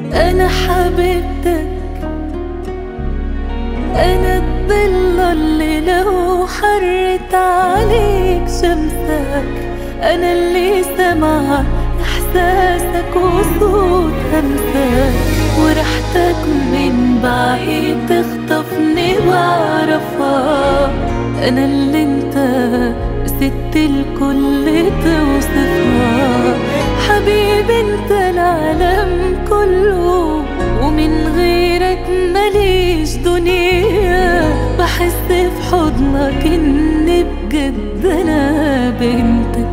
أنا حبيبتك أنا الضلة اللي لو حرت عليك شمسك أنا اللي سمع إحساسك وصوت همسك وريحتك من بعيد تخطفني وأعرفها أنا اللي انت ست الكل توصفها حبيبي انت العالم كله ومن غيرك ماليش دنيا بحس في حضنك اني بجد انا بنتك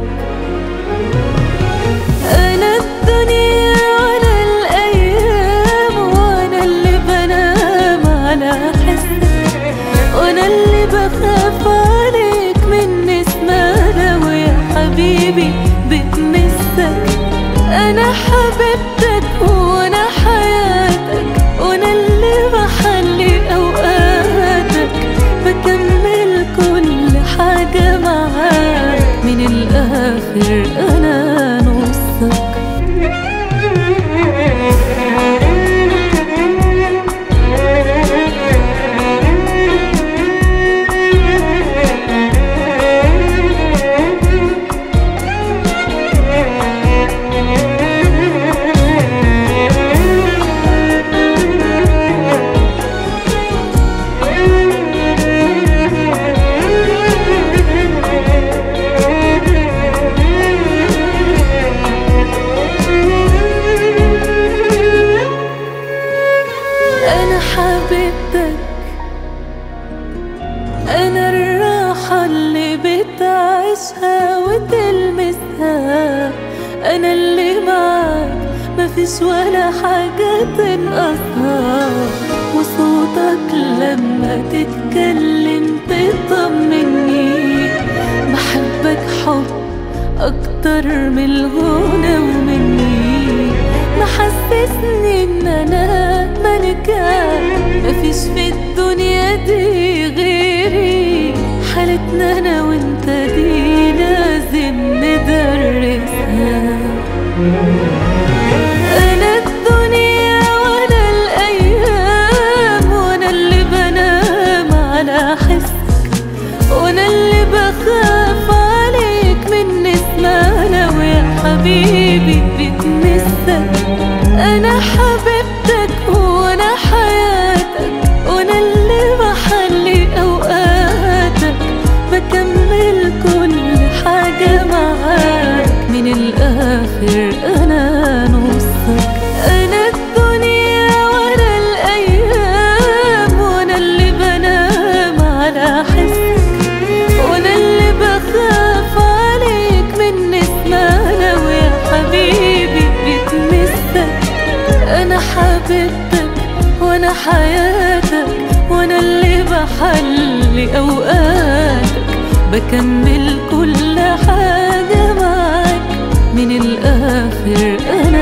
انا الدنيا وانا الايام وانا اللي بنام على حسك وانا اللي بخاف عليك من اسمها ويا حبيبي بتمسك انا حبيبتك وانا حياتك وانا اللي بحلي اوقاتك بكمل كل حاجة معاك من الاخر انا نصك أنا حبيبتك أنا الراحة اللي بتعيشها وتلمسها أنا اللي معاك مفيش ولا حاجة تنقصها وصوتك لما تتكلم تطمني بحبك حب أكتر من الغنى ومني محسسني إن أنا ملكة مفيش في الدنيا دي غيري حالتنا أنا وأنت دي لازم ندرسها أنا الدنيا وأنا الأيام وأنا اللي بنام على حسك وأنا اللي بخاف عليك من اسمها ويا حبيبي بتمسك أنا حبيبتك وأنا حياتك وأنا اللي بحلي أوقاتك بكمل كل حاجة معاك من الآخر أنا نصك أنا الدنيا وأنا الأيام وأنا اللي بنام على حسك وأنا اللي بخاف عليك من اسمها ويا حبيبي بتمسك أنا حبيبتك وأنا حياتك وأنا اللي بحلي أوقاتك بكمل كل حاجة معاك من الآخر أنا